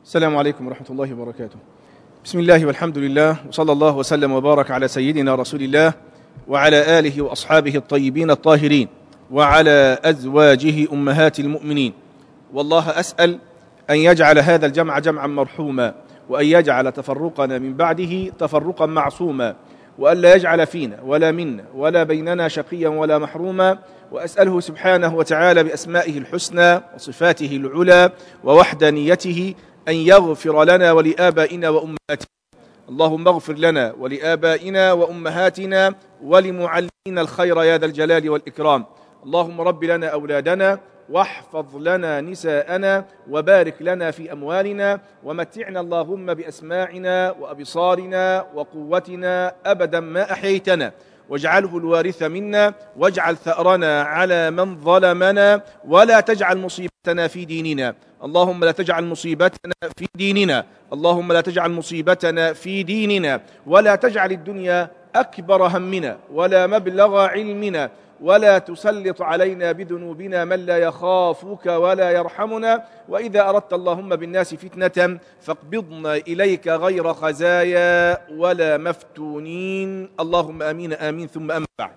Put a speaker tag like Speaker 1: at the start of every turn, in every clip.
Speaker 1: السلام عليكم ورحمة الله وبركاته بسم الله والحمد لله وصلى الله وسلم وبارك على سيدنا رسول الله وعلى آله وأصحابه الطيبين الطاهرين وعلى أزواجه أمهات المؤمنين والله أسأل أن يجعل هذا الجمع جمعا مرحوما وأن يجعل تفرقنا من بعده تفرقا معصوما وأن لا يجعل فينا ولا منا ولا بيننا شقيا ولا محروما وأسأله سبحانه وتعالى بأسمائه الحسنى وصفاته العلى ووحدانيته أن يغفر لنا ولآبائنا وأمهاتنا اللهم اغفر لنا ولآبائنا وأمهاتنا ولمعلمين الخير يا ذا الجلال والإكرام اللهم رب لنا أولادنا واحفظ لنا نساءنا وبارك لنا في أموالنا ومتعنا اللهم بأسماعنا وأبصارنا وقوتنا أبدا ما أحييتنا واجعله الوارث منا واجعل ثأرنا على من ظلمنا ولا تجعل مصيبتنا في ديننا اللهم لا تجعل مصيبتنا في ديننا اللهم لا تجعل مصيبتنا في ديننا ولا تجعل الدنيا أكبر همنا ولا مبلغ علمنا ولا تسلط علينا بذنوبنا من لا يخافك ولا يرحمنا وإذا أردت اللهم بالناس فتنة فاقبضنا إليك غير خزايا ولا مفتونين اللهم آمين آمين ثم أما بعد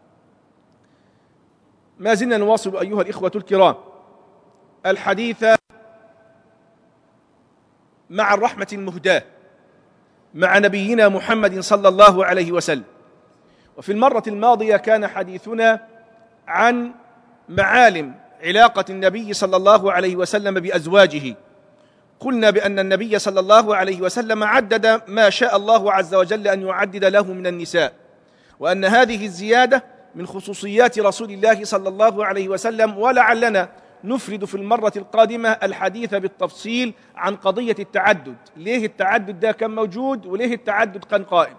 Speaker 1: ما زلنا نواصل أيها الإخوة الكرام الحديث مع الرحمة المهداة مع نبينا محمد صلى الله عليه وسلم وفي المرة الماضية كان حديثنا عن معالم علاقة النبي صلى الله عليه وسلم بأزواجه قلنا بأن النبي صلى الله عليه وسلم عدد ما شاء الله عز وجل أن يعدد له من النساء وأن هذه الزيادة من خصوصيات رسول الله صلى الله عليه وسلم ولعلنا نفرد في المرة القادمة الحديث بالتفصيل عن قضية التعدد ليه التعدد ده كان موجود وليه التعدد كان قائم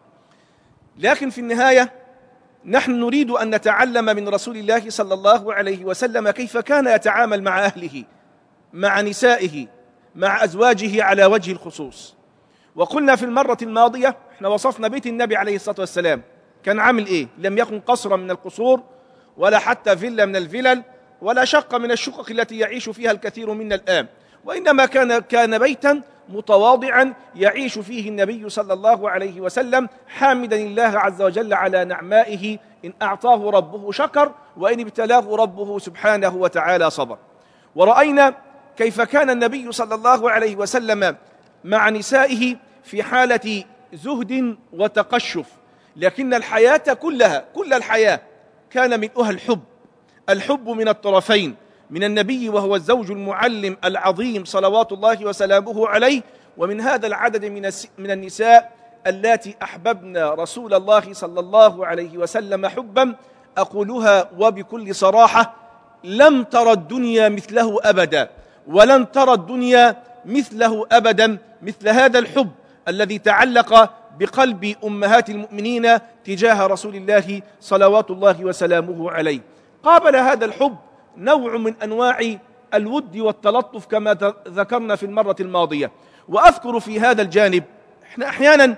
Speaker 1: لكن في النهاية نحن نريد أن نتعلم من رسول الله صلى الله عليه وسلم كيف كان يتعامل مع أهله مع نسائه مع أزواجه على وجه الخصوص وقلنا في المرة الماضية احنا وصفنا بيت النبي عليه الصلاة والسلام كان عامل ايه لم يكن قصرا من القصور ولا حتى فيلا من الفلل ولا شقة من الشقق التي يعيش فيها الكثير منا الآن وإنما كان كان بيتا متواضعا يعيش فيه النبي صلى الله عليه وسلم حامدا الله عز وجل على نعمائه إن أعطاه ربه شكر وإن ابتلاه ربه سبحانه وتعالى صبر ورأينا كيف كان النبي صلى الله عليه وسلم مع نسائه في حالة زهد وتقشف لكن الحياة كلها كل الحياة كان ملؤها الحب الحب من الطرفين من النبي وهو الزوج المعلم العظيم صلوات الله وسلامه عليه ومن هذا العدد من من النساء اللاتي احببن رسول الله صلى الله عليه وسلم حبا اقولها وبكل صراحه لم ترى الدنيا مثله ابدا ولن ترى الدنيا مثله ابدا مثل هذا الحب الذي تعلق بقلب امهات المؤمنين تجاه رسول الله صلوات الله وسلامه عليه قابل هذا الحب نوع من انواع الود والتلطف كما ذكرنا في المره الماضيه واذكر في هذا الجانب احنا احيانا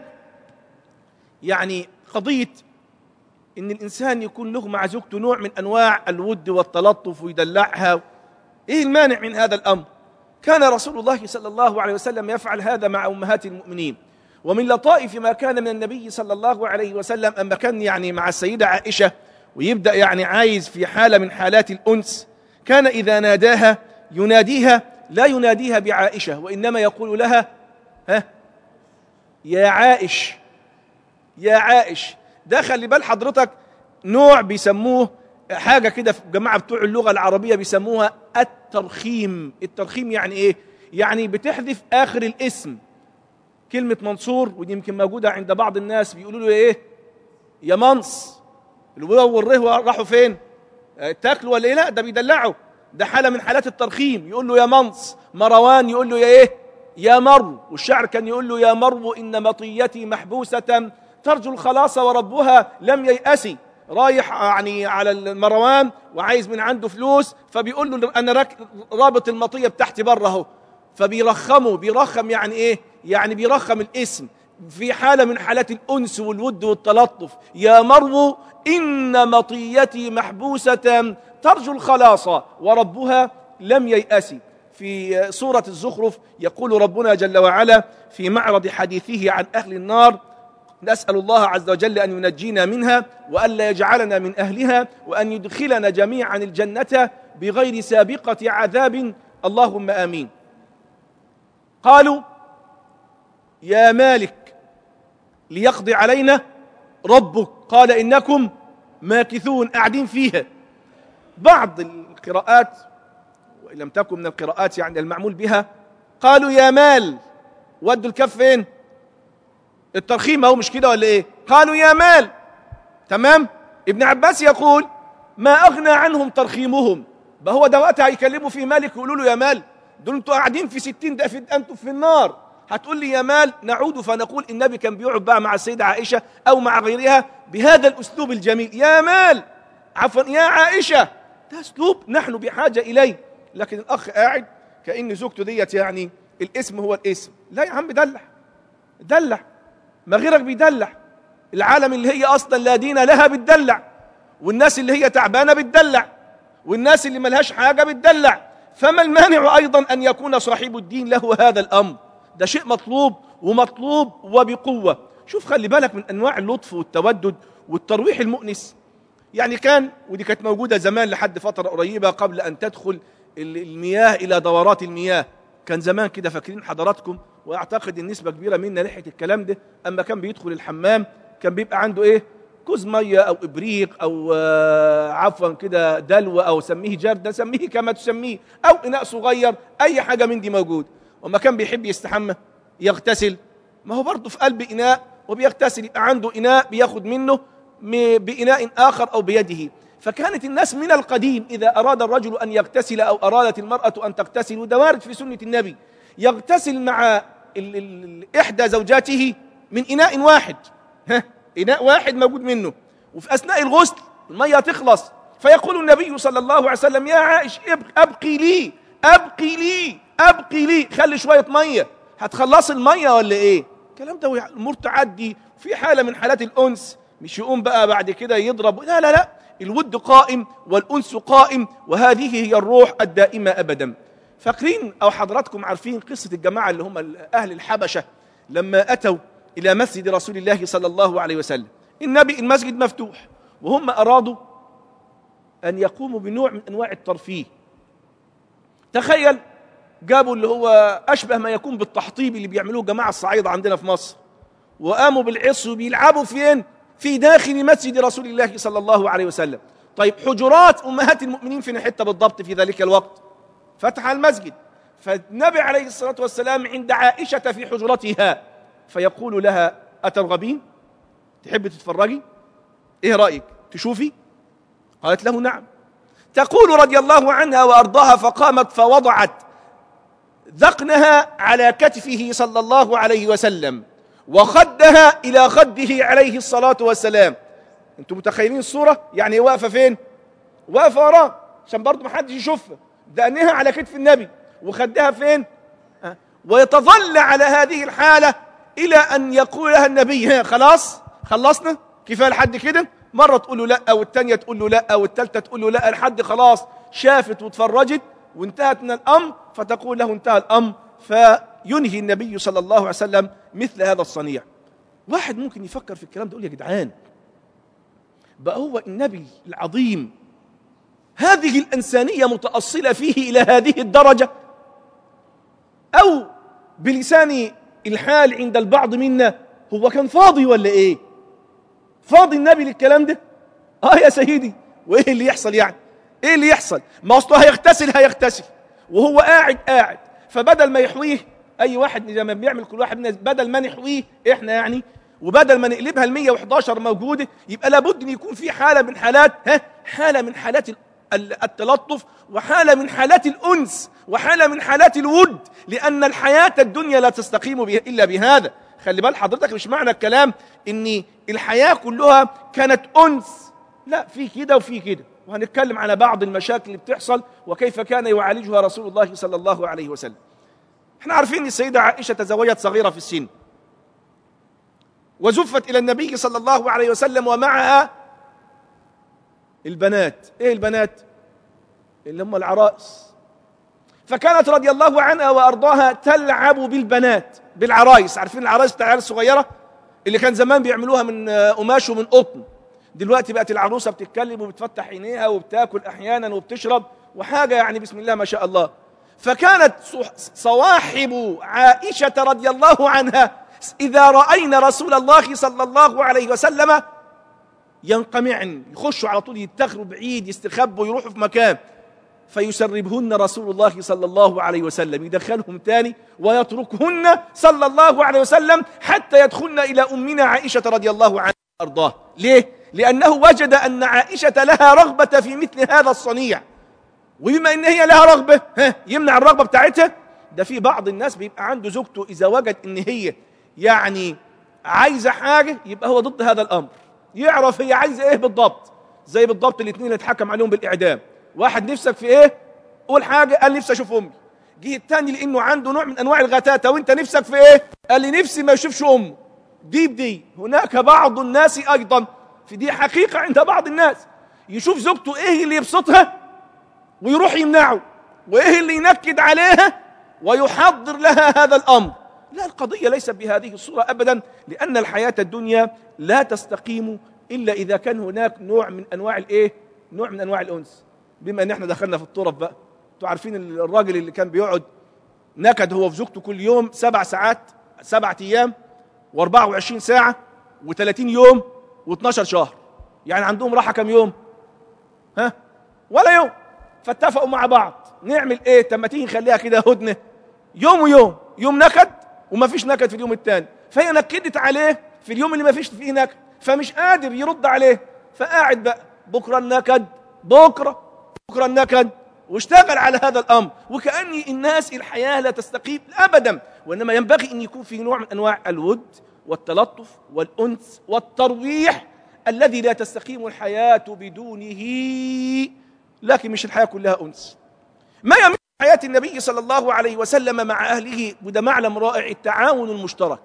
Speaker 1: يعني قضيه ان الانسان يكون له مع زوجته نوع من انواع الود والتلطف ويدلعها ايه المانع من هذا الامر كان رسول الله صلى الله عليه وسلم يفعل هذا مع امهات المؤمنين ومن لطائف ما كان من النبي صلى الله عليه وسلم اما كان يعني مع السيده عائشه ويبدا يعني عايز في حاله من حالات الانس كان اذا ناداها يناديها لا يناديها بعائشه وانما يقول لها ها يا عائش يا عائش ده خلي بال حضرتك نوع بيسموه حاجه كده في جماعه بتوع اللغه العربيه بيسموها الترخيم الترخيم يعني ايه يعني بتحذف اخر الاسم كلمه منصور ودي يمكن موجوده عند بعض الناس بيقولوا له ايه يا منص الواو والره راحوا فين تاكلوا ولا ايه لا ده بيدلعوا ده حاله من حالات الترخيم يقول له يا منص مروان يقول له يا ايه يا مرو والشعر كان يقول له يا مرو ان مطيتي محبوسه ترجو الخلاص وربها لم ييأسي رايح يعني على المروان وعايز من عنده فلوس فبيقول له انا رك... رابط المطيه بتاعتي بره اهو فبيرخمه بيرخم يعني ايه يعني بيرخم الاسم في حالة من حالات الأنس والود والتلطف يا مرو إن مطيتي محبوسة ترجو الخلاص وربها لم ييأس في سورة الزخرف يقول ربنا جل وعلا في معرض حديثه عن أهل النار نسأل الله عز وجل أن ينجينا منها وألا يجعلنا من أهلها وأن يدخلنا جميعا الجنة بغير سابقة عذاب اللهم آمين قالوا يا مالك ليقضي علينا ربك قال إنكم ماكثون قاعدين فيها بعض القراءات وإن لم تكن من القراءات يعني المعمول بها قالوا يا مال ودوا الكف فين الترخيم اهو مش كده ولا ايه قالوا يا مال تمام ابن عباس يقول ما اغنى عنهم ترخيمهم بقى هو ده وقتها هيكلموا في مالك يقولوا له يا مال دول انتوا قاعدين في ستين ده في انتوا في النار هتقول لي يا مال نعود فنقول النبي كان بيقعد بقى مع السيدة عائشة أو مع غيرها بهذا الأسلوب الجميل يا مال عفوا يا عائشة ده أسلوب نحن بحاجة إليه لكن الأخ قاعد كأن زوجته ديت يعني الاسم هو الاسم لا يا عم دلع دلع ما غيرك بيدلع العالم اللي هي أصلا لا دين لها بتدلع والناس اللي هي تعبانة بتدلع والناس اللي ملهاش حاجة بتدلع فما المانع أيضا أن يكون صاحب الدين له هذا الأمر ده شيء مطلوب ومطلوب وبقوة شوف خلي بالك من أنواع اللطف والتودد والترويح المؤنس يعني كان ودي كانت موجودة زمان لحد فترة قريبة قبل أن تدخل المياه إلى دورات المياه كان زمان كده فاكرين حضراتكم واعتقد النسبة كبيرة منا لحقت الكلام ده اما كان بيدخل الحمام كان بيبقى عنده ايه كوز ميه او ابريق او آه عفوا كده دلو او سميه جردة سميه كما تسميه او اناء صغير اي حاجة من دي موجود وما كان بيحب يستحمى يغتسل ما هو برضه في قلب اناء وبيغتسل يبقى عنده اناء بياخد منه باناء اخر او بيده فكانت الناس من القديم إذا أراد الرجل أن يغتسل أو أرادت المرأة أن تغتسل وده وارد في سنة النبي يغتسل مع ال ال إحدى زوجاته من إناء واحد ها إناء واحد موجود منه وفي أثناء الغسل المية تخلص فيقول النبي صلى الله عليه وسلم يا عائش أبقي لي أبقي لي أبقي لي خلي شوية مية هتخلص المية ولا إيه الكلام ده الأمور تعدي في حالة من حالات الأنس مش يقوم بقى بعد كده يضرب لا لا لا الود قائم والأنس قائم وهذه هي الروح الدائمة أبدا فاكرين أو حضراتكم عارفين قصة الجماعة اللي هم أهل الحبشة لما أتوا إلى مسجد رسول الله صلى الله عليه وسلم النبي المسجد مفتوح وهم أرادوا أن يقوموا بنوع من أنواع الترفيه تخيل جابوا اللي هو أشبه ما يكون بالتحطيب اللي بيعملوه جماعة الصعيدة عندنا في مصر وقاموا بالعص وبيلعبوا فين في داخل مسجد رسول الله صلى الله عليه وسلم طيب حجرات أمهات المؤمنين فين حتة بالضبط في ذلك الوقت فتح المسجد فالنبي عليه الصلاة والسلام عند عائشة في حجرتها فيقول لها أترغبين تحب تتفرجي إيه رأيك تشوفي قالت له نعم تقول رضي الله عنها وأرضاها فقامت فوضعت ذقنها على كتفه صلى الله عليه وسلم وخدها إلى خده عليه الصلاة والسلام انتم متخيلين الصورة يعني واقفة فين واقفة وراه عشان برضه محدش يشوفها دقنها على كتف النبي وخدها فين أه؟ ويتظل على هذه الحالة إلى أن يقول لها النبي ها خلاص خلصنا كفاية لحد كده مرة تقول له لا والتانية تقول له لا والتالتة تقول له لا لحد خلاص شافت وتفرجت وانتهت من الأمر فتقول له انتهى الأمر فينهي النبي صلى الله عليه وسلم مثل هذا الصنيع واحد ممكن يفكر في الكلام ده يقول يا جدعان بقى هو النبي العظيم هذه الإنسانية متأصلة فيه إلى هذه الدرجة أو بلسان الحال عند البعض منا هو كان فاضي ولا إيه فاضي النبي للكلام ده آه يا سيدي وإيه اللي يحصل يعني إيه اللي يحصل ما أصله هيغتسل هيغتسل وهو قاعد قاعد فبدل ما يحويه اي واحد زي ما بيعمل كل واحد الناس بدل ما نحويه احنا يعني وبدل ما نقلبها ال 111 موجوده يبقى لابد ان يكون في حاله من حالات ها حاله من حالات التلطف وحاله من حالات الانس وحاله من حالات الود لان الحياه الدنيا لا تستقيم به الا بهذا خلي بال حضرتك مش معنى الكلام ان الحياه كلها كانت انس لا في كده وفي كده وهنتكلم على بعض المشاكل اللي بتحصل وكيف كان يعالجها رسول الله صلى الله عليه وسلم احنا عارفين ان السيدة عائشة تزوجت صغيرة في السن وزفت إلى النبي صلى الله عليه وسلم ومعها البنات ايه البنات اللي هم العرائس فكانت رضي الله عنها وارضاها تلعب بالبنات بالعرايس عارفين العرايس بتاع العيال الصغيره اللي كان زمان بيعملوها من قماش ومن قطن دلوقتي بقت العروسه بتتكلم وبتفتح عينيها وبتاكل احيانا وبتشرب وحاجه يعني بسم الله ما شاء الله فكانت صواحب عائشه رضي الله عنها اذا راينا رسول الله صلى الله عليه وسلم ينقمعن يخشوا على طول يتخروا بعيد يستخبوا يروحوا في مكان فيسربهن رسول الله صلى الله عليه وسلم يدخلهم تاني ويتركهن صلى الله عليه وسلم حتى يدخلن إلى أمنا عائشة رضي الله عنها وأرضاه ليه؟ لأنه وجد أن عائشة لها رغبة في مثل هذا الصنيع وبما أن هي لها رغبة ها يمنع الرغبة بتاعتها ده في بعض الناس بيبقى عنده زوجته إذا وجد أن هي يعني عايزة حاجة يبقى هو ضد هذا الأمر يعرف هي عايزة إيه بالضبط زي بالضبط الاثنين اللي اتحكم عليهم بالإعدام واحد نفسك في ايه قول حاجه قال نفسي اشوف امي جه التاني لانه عنده نوع من انواع الغتاتة وانت نفسك في ايه قال لي نفسي ما يشوفش امه دي بدي هناك بعض الناس ايضا في دي حقيقه عند بعض الناس يشوف زوجته ايه اللي يبسطها ويروح يمنعه وايه اللي ينكد عليها ويحضر لها هذا الامر لا القضيه ليست بهذه الصوره ابدا لان الحياه الدنيا لا تستقيم الا اذا كان هناك نوع من انواع الايه نوع من انواع الانس بما ان احنا دخلنا في الطرف بقى انتوا عارفين الراجل اللي كان بيقعد نكد هو في زوجته كل يوم سبع ساعات سبعة ايام و24 ساعة و30 يوم و12 شهر يعني عندهم راحة كم يوم ها ولا يوم فاتفقوا مع بعض نعمل ايه طب ما تيجي نخليها كده هدنة يوم ويوم يوم نكد وما فيش نكد في اليوم الثاني فهي نكدت عليه في اليوم اللي ما فيش فيه نكد فمش قادر يرد عليه فقاعد بقى بكره النكد بكره بكره النكد واشتغل على هذا الامر وكاني الناس الحياه لا تستقيم ابدا وانما ينبغي ان يكون في نوع من انواع الود والتلطف والانس والترويح الذي لا تستقيم الحياه بدونه لكن مش الحياه كلها انس ما يمر حياه النبي صلى الله عليه وسلم مع اهله وده معلم رائع التعاون المشترك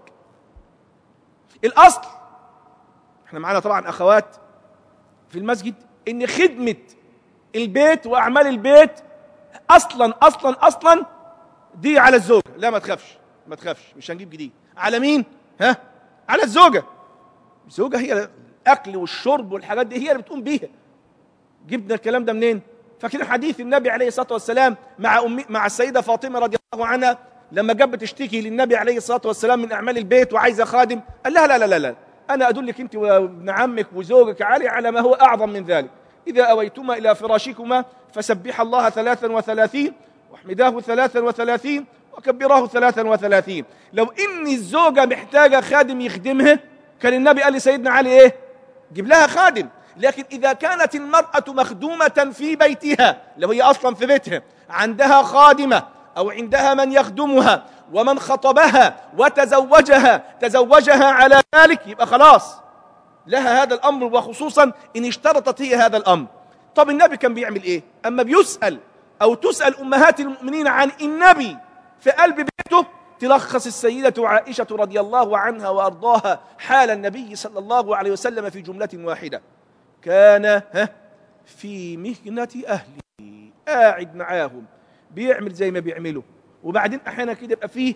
Speaker 1: الاصل احنا معانا طبعا اخوات في المسجد ان خدمه البيت واعمال البيت اصلا اصلا اصلا دي على الزوجه لا ما تخافش ما تخافش مش هنجيب جديد على مين ها على الزوجه الزوجه هي الاكل والشرب والحاجات دي هي اللي بتقوم بيها جبنا الكلام ده منين فاكرين حديث النبي عليه الصلاه والسلام مع امي مع السيده فاطمه رضي الله عنها لما جت بتشتكي للنبي عليه الصلاه والسلام من اعمال البيت وعايزه خادم قال لها لا لا لا لا انا ادلك انت وابن عمك وزوجك علي على ما هو اعظم من ذلك إذا أويتما إلى فراشكما فسبح الله ثلاثا وثلاثين واحمداه ثلاثا وثلاثين وكبراه ثلاثا وثلاثين لو إن الزوجة محتاجة خادم يخدمها كان النبي قال لسيدنا علي إيه جيب لها خادم لكن إذا كانت المرأة مخدومة في بيتها لو هي أصلا في بيتها عندها خادمة أو عندها من يخدمها ومن خطبها وتزوجها تزوجها على ذلك يبقى خلاص لها هذا الأمر وخصوصا إن اشترطت هي هذا الأمر طب النبي كان بيعمل إيه أما بيسأل أو تسأل أمهات المؤمنين عن النبي في قلب بيته تلخص السيدة عائشة رضي الله عنها وأرضاها حال النبي صلى الله عليه وسلم في جملة واحدة كان ها في مهنة أهله قاعد معاهم بيعمل زي ما بيعملوا وبعدين أحيانا كده يبقى فيه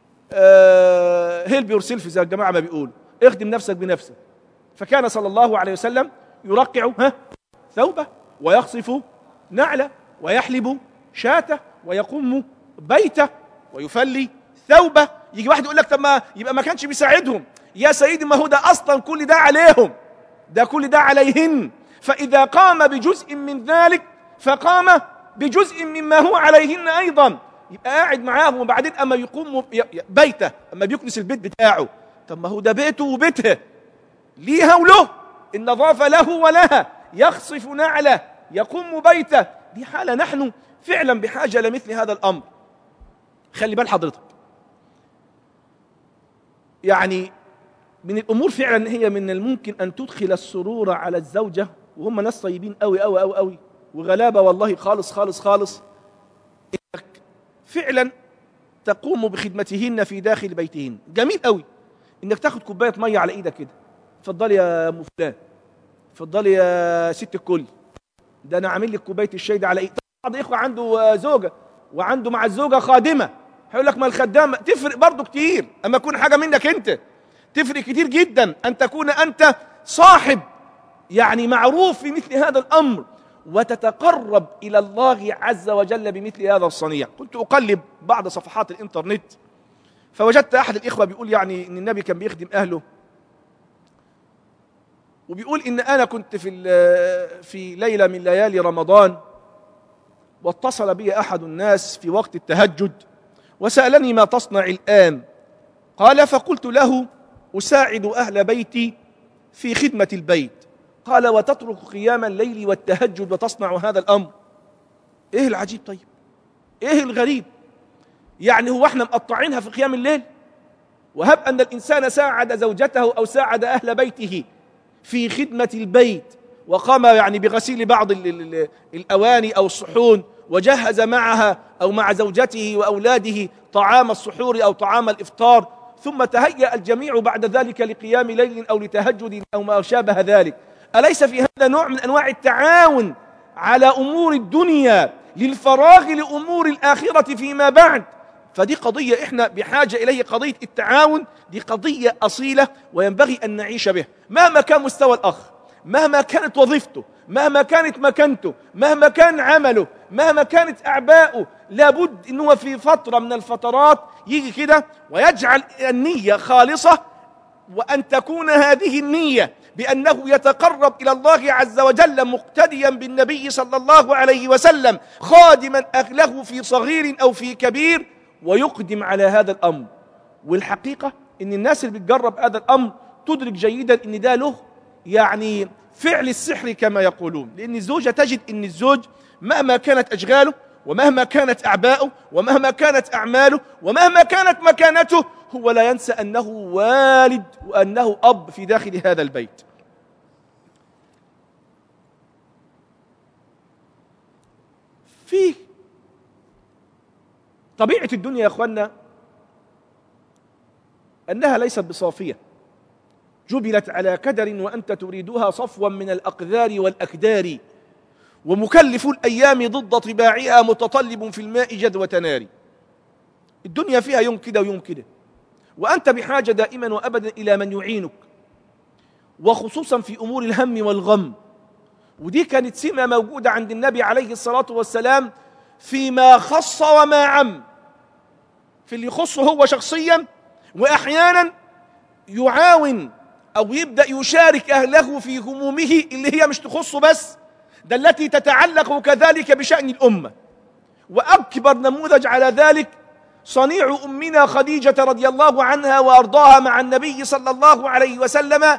Speaker 1: آه هيلب يور سيلف زي الجماعة ما بيقولوا اخدم نفسك بنفسك فكان صلى الله عليه وسلم يرقع ها ثوبه ويخصف نعله ويحلب شاته ويقوم بيته ويفلي ثوبه يجي واحد يقول لك طب ما يبقى ما كانش بيساعدهم يا سيدي ما هو ده اصلا كل ده عليهم ده كل ده عليهن فاذا قام بجزء من ذلك فقام بجزء مما هو عليهن ايضا يبقى قاعد معاهم وبعدين اما يقوم بيته اما بيكنس البيت بتاعه طب ما هو ده بيته وبيتها ليها وله النظافة له ولها يخصف نعله يقوم بيته دي حالة نحن فعلا بحاجة لمثل هذا الأمر خلي بال حضرتك يعني من الأمور فعلا هي من الممكن أن تدخل السرور على الزوجة وهم ناس طيبين قوي قوي قوي قوي وغلابة والله خالص خالص خالص إنك فعلا تقوم بخدمتهن في داخل بيتهن جميل قوي إنك تاخد كوباية مية على إيدك كده اتفضلي يا ام فلان اتفضلي يا ست الكل ده انا عامل لك كوبايه الشاي ده على ايه بعض اخوه عنده زوجه وعنده مع الزوجه خادمه هيقول لك ما الخدامه تفرق برضه كتير اما يكون حاجه منك انت تفرق كتير جدا ان تكون انت صاحب يعني معروف في مثل هذا الامر وتتقرب الى الله عز وجل بمثل هذا الصنيع كنت اقلب بعض صفحات الانترنت فوجدت احد الاخوه بيقول يعني ان النبي كان بيخدم اهله وبيقول ان انا كنت في في ليله من ليالي رمضان واتصل بي احد الناس في وقت التهجد وسالني ما تصنع الان قال فقلت له اساعد اهل بيتي في خدمه البيت قال وتترك قيام الليل والتهجد وتصنع هذا الامر ايه العجيب طيب ايه الغريب يعني هو احنا مقطعينها في قيام الليل وهب ان الانسان ساعد زوجته او ساعد اهل بيته في خدمه البيت وقام يعني بغسيل بعض الاواني او الصحون وجهز معها او مع زوجته واولاده طعام السحور او طعام الافطار ثم تهيأ الجميع بعد ذلك لقيام ليل او لتهجد او ما شابه ذلك أليس في هذا نوع من أنواع التعاون على أمور الدنيا للفراغ لأمور الآخرة فيما بعد فدي قضية إحنا بحاجة إليه قضية التعاون دي قضية أصيلة وينبغي أن نعيش بها مهما كان مستوى الأخ مهما كانت وظيفته مهما كانت مكانته مهما كان عمله مهما كانت أعباؤه لابد أنه في فترة من الفترات يجي كده ويجعل النية خالصة وأن تكون هذه النية بأنه يتقرب إلى الله عز وجل مقتديا بالنبي صلى الله عليه وسلم خادما أهله في صغير أو في كبير ويقدم على هذا الأمر والحقيقة إن الناس اللي بتجرب هذا الأمر تدرك جيدا إن ده له يعني فعل السحر كما يقولون لأن الزوجة تجد إن الزوج مهما كانت أشغاله ومهما كانت أعباؤه ومهما كانت أعماله ومهما كانت مكانته هو لا ينسى أنه والد وأنه أب في داخل هذا البيت فيه طبيعة الدنيا يا أخوانا أنها ليست بصافية جبلت على كدر وأنت تريدها صفوا من الأقذار والأكدار ومكلف الأيام ضد طباعها متطلب في الماء جدوة نار الدنيا فيها يوم كده ويوم كده وأنت بحاجة دائما وأبدا إلى من يعينك وخصوصا في أمور الهم والغم ودي كانت سمة موجودة عند النبي عليه الصلاة والسلام فيما خص وما عم في اللي يخصه هو شخصيا وأحيانا يعاون أو يبدأ يشارك أهله في همومه اللي هي مش تخصه بس ده التي تتعلق كذلك بشأن الأمة وأكبر نموذج على ذلك صنيع أمنا خديجة رضي الله عنها وأرضاها مع النبي صلى الله عليه وسلم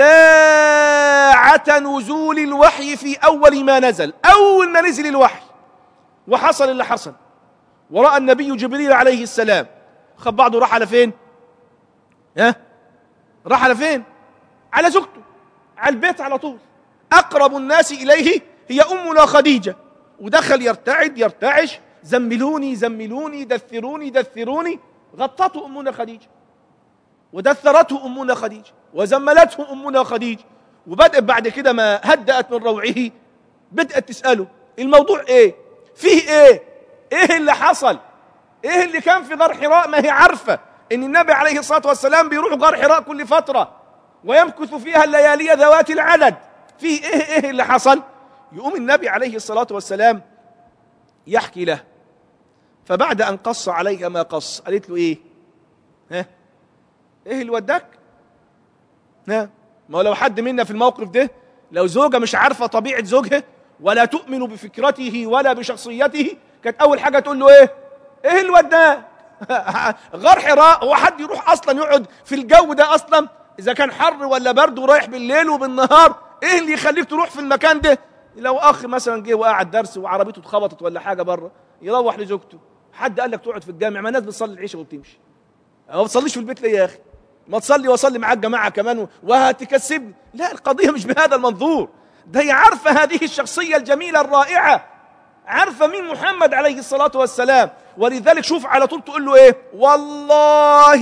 Speaker 1: ساعة نزول الوحي في أول ما نزل أول ما نزل الوحي وحصل اللي حصل ورأى النبي جبريل عليه السلام خد بعضه راح على فين ها راح على فين على زوجته على البيت على طول أقرب الناس إليه هي أمنا خديجة ودخل يرتعد يرتعش زملوني زملوني دثروني دثروني غطته أمنا خديجة ودثرته أمنا خديجة وزملته أمنا خديجة وبدأت بعد كده ما هدأت من روعه بدأت تسأله الموضوع إيه فيه إيه إيه اللي حصل إيه اللي كان في غار حراء ما هي عارفة إن النبي عليه الصلاة والسلام بيروح غار حراء كل فترة ويمكث فيها الليالي ذوات العدد فيه إيه إيه اللي حصل يقوم النبي عليه الصلاة والسلام يحكي له فبعد أن قص عليها ما قص قالت له إيه ها إيه اللي وداك ها ما هو لو حد منا في الموقف ده لو زوجة مش عارفة طبيعة زوجها ولا تؤمن بفكرته ولا بشخصيته كانت أول حاجة تقول له إيه إيه اللي وداك غار حراء هو حد يروح أصلا يقعد في الجو ده أصلا إذا كان حر ولا برد ورايح بالليل وبالنهار إيه اللي يخليك تروح في المكان ده لو اخ مثلا جه وقعد درس وعربيته اتخبطت ولا حاجه بره يروح لزوجته حد قال لك تقعد في الجامع ما الناس بتصلي العشاء وبتمشي ما بتصليش في البيت ليه يا اخي ما تصلي واصلي معاك جماعه كمان وهتكسبني لا القضيه مش بهذا المنظور ده هي عارفه هذه الشخصيه الجميله الرائعه عارفه مين محمد عليه الصلاه والسلام ولذلك شوف على طول تقول له ايه والله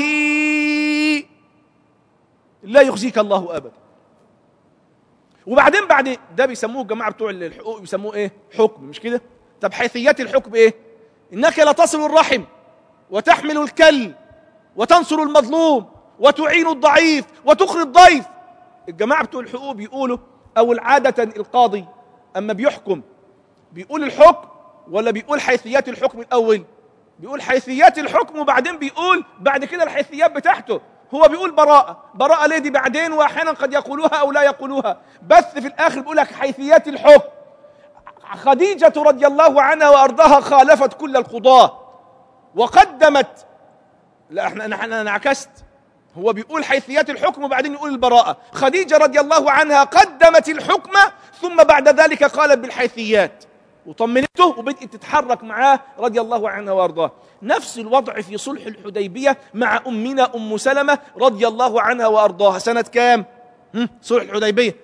Speaker 1: لا يخزيك الله ابدا وبعدين بعد ده بيسموه الجماعه بتوع الحقوق بيسموه ايه حكم مش كده طب حيثيات الحكم ايه إنك لتصل الرحم وتحمل الكل وتنصر المظلوم وتعين الضعيف وتخري الضيف الجماعة بتوع الحقوق بيقولوا أو العادة القاضي أما بيحكم بيقول الحكم ولا بيقول حيثيات الحكم الأول بيقول حيثيات الحكم وبعدين بيقول بعد كده الحيثيات بتاعته هو بيقول براءة براءة ليه دي بعدين وأحيانا قد يقولوها أو لا يقولوها بس في الآخر بيقول لك حيثيات الحكم خديجة رضي الله عنها وأرضاها خالفت كل القضاة وقدمت لا احنا انا انعكست هو بيقول حيثيات الحكم وبعدين يقول البراءة خديجة رضي الله عنها قدمت الحكم ثم بعد ذلك قالت بالحيثيات وطمنته وبدأت تتحرك معاه رضي الله عنها وارضاه نفس الوضع في صلح الحديبية مع أمنا أم سلمة رضي الله عنها وأرضاها سنة كام؟ هم؟ صلح الحديبية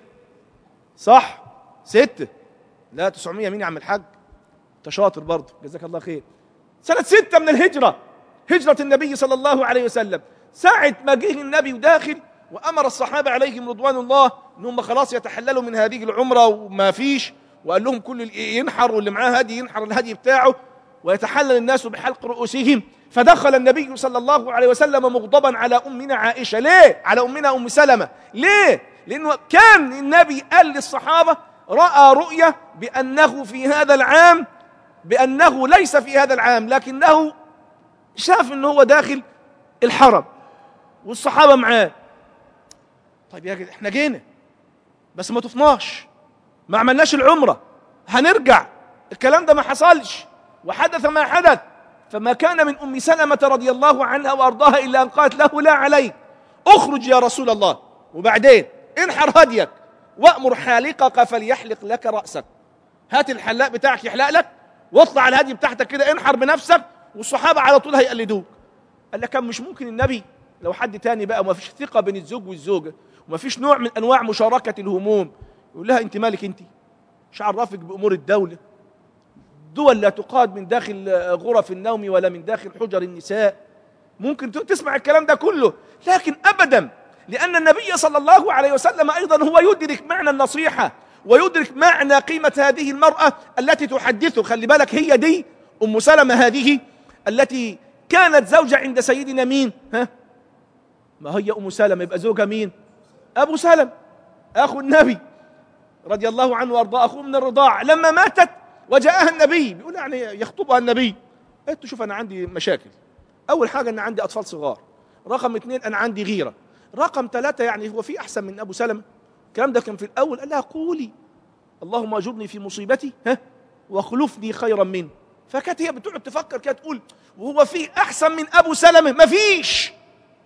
Speaker 1: صح ستة لا 900 مين يا عم الحاج انت شاطر برضه جزاك الله خير سنة ستة من الهجرة هجرة النبي صلى الله عليه وسلم ساعة ما جه النبي وداخل وأمر الصحابة عليهم رضوان الله أنهم خلاص يتحللوا من هذه العمرة وما فيش وقال لهم كل اللي ينحر واللي معاه هدي ينحر الهدي بتاعه ويتحلل الناس بحلق رؤوسهم فدخل النبي صلى الله عليه وسلم مغضبا على أمنا عائشة ليه؟ على أمنا أم سلمة ليه؟ لأنه كان النبي قال للصحابة رأى رؤية بأنه في هذا العام بأنه ليس في هذا العام لكنه شاف أنه هو داخل الحرم والصحابة معاه طيب يا جدع احنا جينا بس ما طفناش ما عملناش العمرة هنرجع الكلام ده ما حصلش وحدث ما حدث فما كان من أم سلمة رضي الله عنها وأرضاها إلا أن قالت له لا عليك اخرج يا رسول الله وبعدين انحر هديك وأمر حالقك فليحلق لك رأسك هات الحلاق بتاعك يحلق لك واطلع على الهدي بتاعتك كده انحر بنفسك والصحابة على طول هيقلدوك قال لك كان مش ممكن النبي لو حد تاني بقى وما فيش ثقة بين الزوج والزوجة وما فيش نوع من أنواع مشاركة الهموم يقول لها أنت مالك أنت مش عرفك بأمور الدولة دول لا تقاد من داخل غرف النوم ولا من داخل حجر النساء ممكن تسمع الكلام ده كله لكن أبدا لأن النبي صلى الله عليه وسلم أيضا هو يدرك معنى النصيحة ويدرك معنى قيمة هذه المرأة التي تحدثه خلي بالك هي دي أم سلمة هذه التي كانت زوجة عند سيدنا مين ها ما هي أم سلمة يبقى زوجها مين أبو سلم أخو النبي رضي الله عنه وارضاه أخوه من الرضاع لما ماتت وجاءها النبي بيقول يعني يخطبها النبي قلت شوف أنا عندي مشاكل أول حاجة أن عندي أطفال صغار رقم اثنين أنا عندي غيرة رقم ثلاثة يعني هو في أحسن من أبو سلمة الكلام ده كان في الأول قال لها قولي اللهم أجرني في مصيبتي ها واخلفني خيرا منه فكانت هي بتقعد تفكر كده تقول وهو في أحسن من أبو سلمة مفيش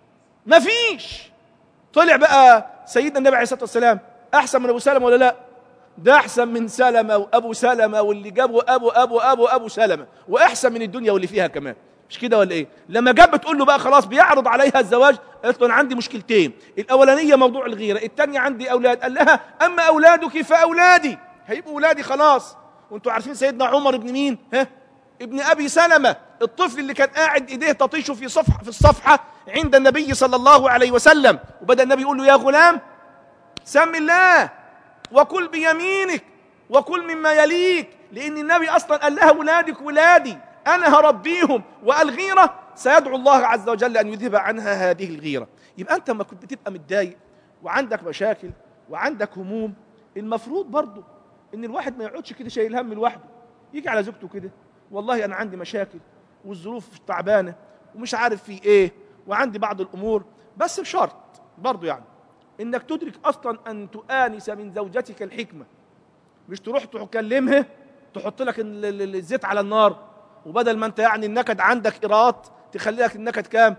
Speaker 1: مفيش طلع بقى سيدنا النبي عليه الصلاة والسلام أحسن من أبو سلمة ولا لا ده أحسن من سلمة وأبو سلمة واللي جابه أبو أبو أبو أبو سلمة وأحسن من الدنيا واللي فيها كمان مش كده ولا ايه لما جاب بتقول له بقى خلاص بيعرض عليها الزواج قالت له انا عندي مشكلتين الاولانيه موضوع الغيره الثانيه عندي اولاد قال لها اما اولادك فاولادي هيبقوا اولادي خلاص وانتوا عارفين سيدنا عمر ابن مين ها ابن ابي سلمه الطفل اللي كان قاعد ايديه تطيش في صفحه في الصفحه عند النبي صلى الله عليه وسلم وبدا النبي يقول له يا غلام سم الله وكل بيمينك وكل مما يليك لان النبي اصلا قال لها ولادك ولادي انا هربيهم والغيره سيدعو الله عز وجل ان يذهب عنها هذه الغيره يبقى انت لما كنت بتبقى متضايق وعندك مشاكل وعندك هموم المفروض برضه ان الواحد ما يقعدش كده شايل هم لوحده يجي على زوجته كده والله انا عندي مشاكل والظروف تعبانه ومش عارف في ايه وعندي بعض الامور بس بشرط برضه يعني انك تدرك اصلا ان تؤانس من زوجتك الحكمه مش تروح تكلمها تحط لك الزيت على النار وبدل ما انت يعني النكد عندك ايراد تخلي لك النكد كام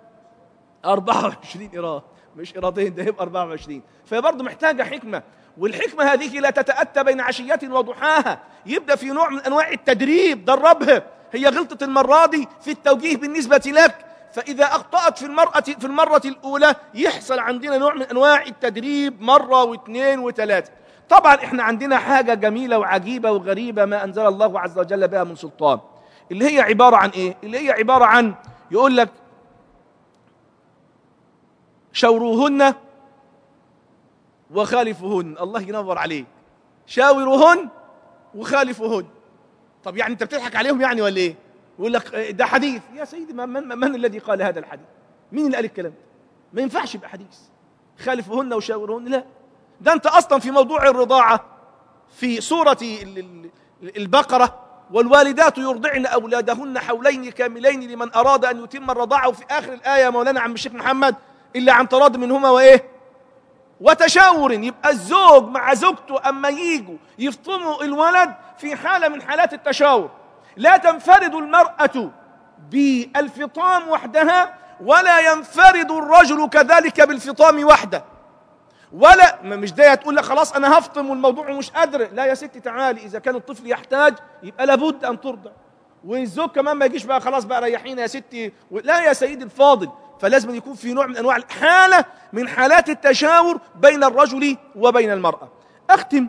Speaker 1: 24 ايراد مش ايرادين ده يبقى 24 فهي برضه محتاجه حكمه والحكمه هذه لا تتاتى بين عشيه وضحاها يبدا في نوع من انواع التدريب دربها هي غلطت المره دي في التوجيه بالنسبه لك فاذا اخطات في المراه في المره الاولى يحصل عندنا نوع من انواع التدريب مره واثنين وثلاثه طبعا احنا عندنا حاجه جميله وعجيبه وغريبه ما انزل الله عز وجل بها من سلطان اللي هي عبارة عن ايه اللي هي عبارة عن يقول لك شوروهن وخالفوهن الله ينور عليك شاوروهن وخالفوهن طب يعني انت بتضحك عليهم يعني ولا ايه يقول لك ده حديث يا سيدي من, من, من الذي قال هذا الحديث مين اللي قال الكلام ما ينفعش يبقى حديث خالفهن وشاورهن لا ده انت اصلا في موضوع الرضاعه في سوره البقره والوالدات يرضعن اولادهن حولين كاملين لمن اراد ان يتم الرضاعه وفي اخر الايه مولانا عم الشيخ محمد الا عن تراض منهما وايه وتشاور يبقى الزوج مع زوجته اما ييجوا يفطموا الولد في حاله من حالات التشاور لا تنفرد المراه بالفطام وحدها ولا ينفرد الرجل كذلك بالفطام وحده ولا مش ده تقول لك خلاص انا هفطم والموضوع مش قادر لا يا ستي تعالي اذا كان الطفل يحتاج يبقى لابد ان ترضع والزوج كمان ما يجيش بقى خلاص بقى ريحينا يا ستي لا يا سيدي الفاضل فلازم يكون في نوع من انواع حاله من حالات التشاور بين الرجل وبين المراه اختم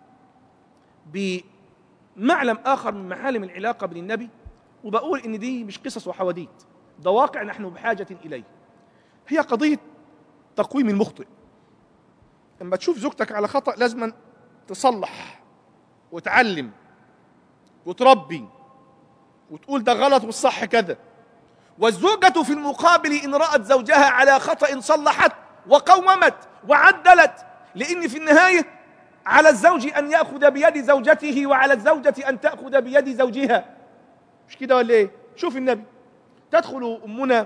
Speaker 1: بمعلم اخر من معالم العلاقه بين النبي وبقول ان دي مش قصص وحواديت ده واقع نحن بحاجه اليه هي قضيه تقويم المخطئ لما تشوف زوجتك على خطأ لازم تصلح وتعلم وتربي وتقول ده غلط والصح كذا والزوجة في المقابل إن رأت زوجها على خطأ صلحت وقومت وعدلت لأن في النهاية على الزوج أن يأخذ بيد زوجته وعلى الزوجة أن تأخذ بيد زوجها مش كده ولا إيه؟ شوف النبي تدخل أمنا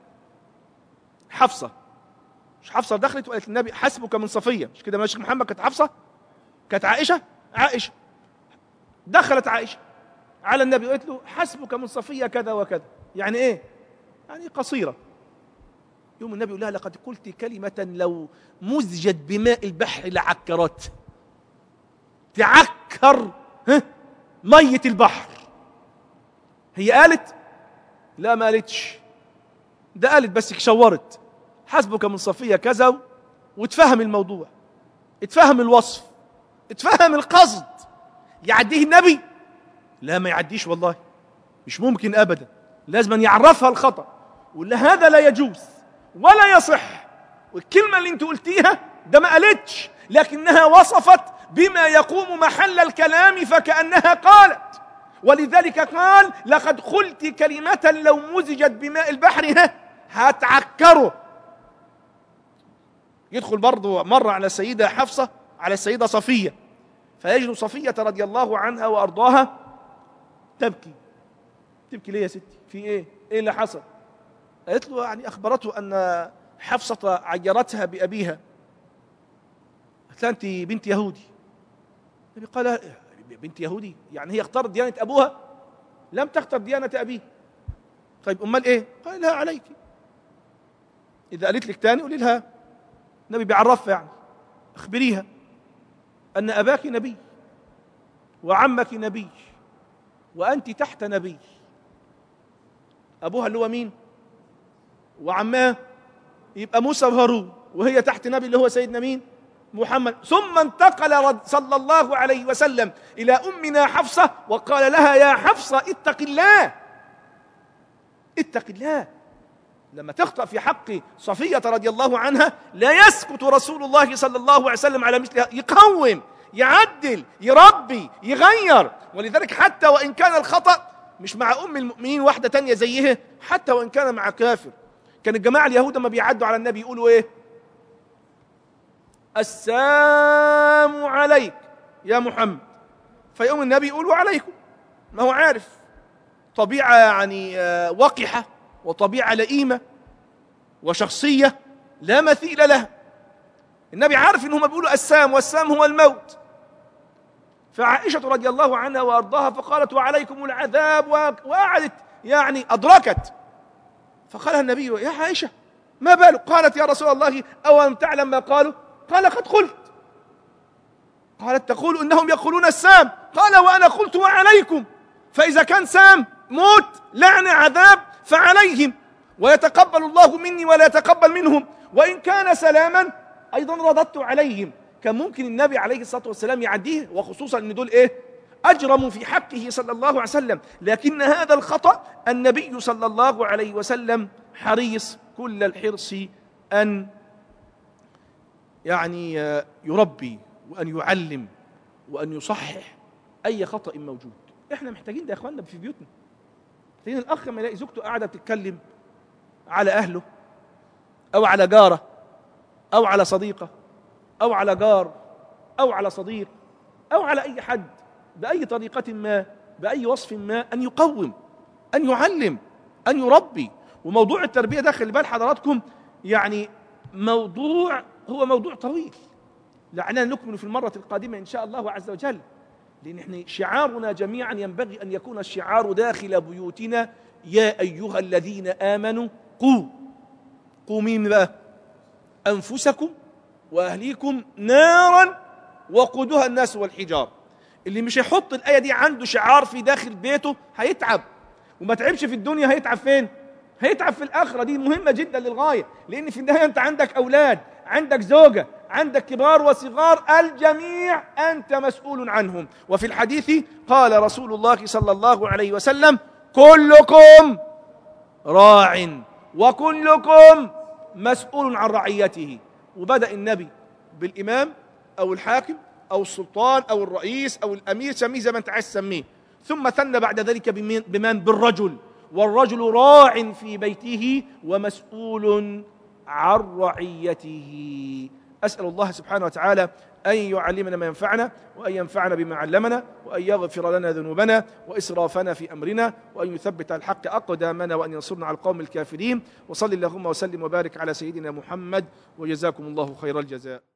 Speaker 1: حفصة مش حفصة دخلت وقالت للنبي حسبك من صفية مش كده ماشي محمد كانت حفصة كانت عائشة عائشة دخلت عائشة على النبي وقالت له حسبك من صفية كذا وكذا يعني ايه يعني قصيرة يوم النبي يقول لها لقد قلت كلمة لو مزجت بماء البحر لعكرت تعكر ها مية البحر هي قالت لا ما قالتش ده قالت بس شورت حسبك من صفية كذا وتفهم الموضوع اتفهم الوصف اتفهم القصد يعديه النبي لا ما يعديش والله مش ممكن ابدا لازم أن يعرفها الخطا ولا هذا لا يجوز ولا يصح والكلمه اللي انت قلتيها ده ما قالتش لكنها وصفت بما يقوم محل الكلام فكانها قالت ولذلك قال لقد قلت كلمه لو مزجت بماء البحر هتعكره يدخل برضه مرة على السيدة حفصة على السيدة صفية فيجد صفية رضي الله عنها وأرضاها تبكي تبكي ليه يا ستي في ايه ايه اللي حصل قالت له يعني أخبرته أن حفصة عيرتها بأبيها قالت لها أنت بنت يهودي النبي قال بنت يهودي يعني هي اختارت ديانة أبوها لم تختر ديانة أبيه طيب أمال إيه قال لها عليك إذا قالت لك تاني قولي لها النبي بيعرفها يعني اخبريها أن أباك نبي وعمك نبي وأنت تحت نبي أبوها اللي هو مين وعماه يبقى موسى وهارون وهي تحت نبي اللي هو سيدنا مين محمد ثم انتقل صلى الله عليه وسلم إلى أمنا حفصة وقال لها يا حفصة اتق الله اتق الله لما تخطأ في حق صفية رضي الله عنها لا يسكت رسول الله صلى الله عليه وسلم على مثلها يقوم يعدل يربي يغير ولذلك حتى وإن كان الخطأ مش مع أم المؤمنين واحدة تانية زيها حتى وإن كان مع كافر كان الجماعة اليهود لما بيعدوا على النبي يقولوا إيه السلام عليك يا محمد فيقوم النبي يقول وعليكم ما هو عارف طبيعة يعني آه، وقحة وطبيعة لئيمة وشخصية لا مثيل لها النبي عارف انهم بيقولوا السام والسام هو الموت فعائشة رضي الله عنها وأرضاها فقالت وعليكم العذاب وقعدت يعني أدركت فقالها النبي يا عائشة ما بالك قالت يا رسول الله أولم تعلم ما قالوا قال قد قلت قالت تقول إنهم يقولون السام قال وأنا قلت وعليكم فإذا كان سام موت لعنة عذاب فعليهم ويتقبل الله مني ولا يتقبل منهم وإن كان سلاما أيضا رددت عليهم كان ممكن النبي عليه الصلاة والسلام يعديه وخصوصا أن دول إيه أجرموا في حقه صلى الله عليه وسلم لكن هذا الخطأ النبي صلى الله عليه وسلم حريص كل الحرص أن يعني يربي وأن يعلم وأن يصحح أي خطأ موجود إحنا محتاجين ده يا إخواننا في بيوتنا لان الاخ لما يلاقي زوجته قاعده بتتكلم على اهله او على جاره او على صديقه او على جار او على صديق او على اي حد باي طريقه ما باي وصف ما ان يقوم ان يعلم ان يربي وموضوع التربيه ده خلي بال حضراتكم يعني موضوع هو موضوع طويل لعلنا نكمل في المره القادمه ان شاء الله عز وجل لان احنا شعارنا جميعا ينبغي ان يكون الشعار داخل بيوتنا يا ايها الذين امنوا قوا قوا مين بقى انفسكم واهليكم نارا وقودها الناس والحجار اللي مش هيحط الايه دي عنده شعار في داخل بيته هيتعب وما تعبش في الدنيا هيتعب فين هيتعب في الاخره دي مهمه جدا للغايه لان في النهايه انت عندك اولاد عندك زوجه عندك كبار وصغار الجميع انت مسؤول عنهم وفي الحديث قال رسول الله صلى الله عليه وسلم كلكم راع وكلكم مسؤول عن رعيته وبدا النبي بالامام او الحاكم او السلطان او الرئيس او الامير سميه زي ما انت عايز تسميه ثم ثنى بعد ذلك بمن, بمن بالرجل والرجل راع في بيته ومسؤول عن رعيته اسال الله سبحانه وتعالى ان يعلمنا ما ينفعنا وان ينفعنا بما علمنا وان يغفر لنا ذنوبنا واسرافنا في امرنا وان يثبت الحق اقدامنا وان ينصرنا على القوم الكافرين وصل اللهم وسلم وبارك على سيدنا محمد وجزاكم الله خير الجزاء